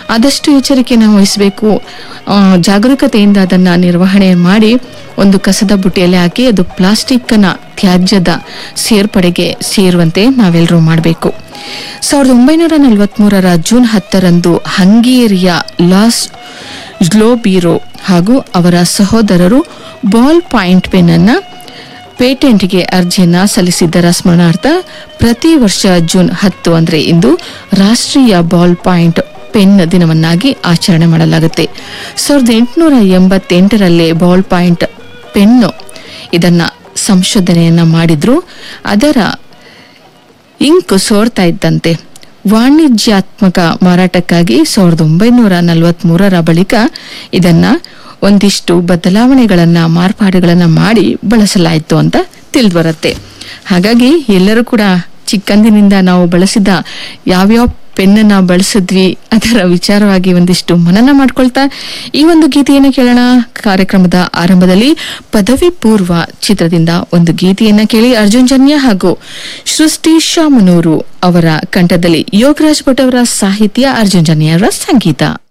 ಆದಷ್ಟು ಎಚ್ಚರಿಕೆಯನ್ನು ವಹಿಸಬೇಕು ಆ, ಜಾಗರೂಕತೆಯಿಂದ ಅದನ್ನ ನಿರ್ವಹಣೆ ಮಾಡಿ ಒಂದು ಕಸದ ಬುಟ್ಟಿಯಲ್ಲಿ ಹಾಕಿ ಅದು ಪ್ಲಾಸ್ಟಿಕ್ನ ತ್ಯಾಜ್ಯದ ಸೇರ್ಪಡೆಗೆ ಸೇರುವಂತೆ ನಾವೆಲ್ಲರೂ ಮಾಡಬೇಕು ಸಾವಿರದ ಒಂಬೈನೂರ ನಲವತ್ಮೂರರ ಜೂನ್ ಹತ್ತರಂದು ಹಂಗೇರಿಯ ಲಾಸ್ ಗ್ಲೋಬೀರೋ ಹಾಗೂ ಅವರ ಸಹೋದರರು ಬಾಲ್ ಪಾಯಿಂಟ್ ಪೆನ್ ಅನ್ನ ಪೇಟೆಂಟ್ಗೆ ಅರ್ಜಿಯನ್ನ ಸಲ್ಲಿಸಿದ್ದರ ಸ್ಮರಣಾರ್ಥ ಪ್ರತಿ ವರ್ಷ ಜೂನ್ ಹತ್ತು ಅಂದ್ರೆ ಇಂದು ರಾಷ್ಟ್ರೀಯ ಬಾಲ್ ಪಾಯಿಂಟ್ ಪೆನ್ ದಿನವನ್ನಾಗಿ ಆಚರಣೆ ಮಾಡಲಾಗುತ್ತೆ ಸಾವಿರದ ಎಂಟುನೂರ ಎಂಬತ್ತೆಂಟರಲ್ಲೇ ಬಾಲ್ ಪಾಯಿಂಟ್ ಪೆನ್ನು ಇದನ್ನ ಸಂಶೋಧನೆಯನ್ನ ಮಾಡಿದ್ರು ಅದರ ಇಂಕ್ ಸೋರ್ತಾ ಇದ್ದಂತೆ ವಾಣಿಜ್ಯಾತ್ಮಕ ಮಾರಾಟಕ್ಕಾಗಿ ಸಾವಿರದ ಒಂಬೈನೂರ ನಲವತ್ಮೂರರ ಬಳಿಕ ಇದನ್ನ ಒಂದಿಷ್ಟು ಬದಲಾವಣೆಗಳನ್ನ ಮಾರ್ಪಾಡುಗಳನ್ನ ಮಾಡಿ ಬಳಸಲಾಯಿತು ಅಂತ ತಿಳಿದು ಬರುತ್ತೆ ಹಾಗಾಗಿ ಎಲ್ಲರೂ ಕೂಡ ಚಿಕ್ಕಂದಿನಿಂದ ನಾವು ಬಳಸಿದ ಯಾವ್ಯಾವ ಪೆನ್ನನ್ನ ಬಳಸಿದ್ವಿ ಅದರ ವಿಚಾರವಾಗಿ ಒಂದಿಷ್ಟು ಮನನ ಮಾಡ್ಕೊಳ್ತಾ ಈ ಒಂದು ಗೀತೆಯನ್ನು ಕೇಳೋಣ ಕಾರ್ಯಕ್ರಮದ ಆರಂಭದಲ್ಲಿ ಪದವಿ ಪೂರ್ವ ಚಿತ್ರದಿಂದ ಒಂದು ಗೀತೆಯನ್ನ ಕೇಳಿ ಅರ್ಜುನ್ ಜನ್ಯ ಹಾಗೂ ಸೃಷ್ಟಿ ಶಾಮನೂರು ಅವರ ಕಂಠದಲ್ಲಿ ಯೋಗರಾಜ್ ಭಟ್ ಅವರ ಸಾಹಿತ್ಯ ಅರ್ಜುನ್ ಜನ್ಯ ಅವರ ಸಂಗೀತ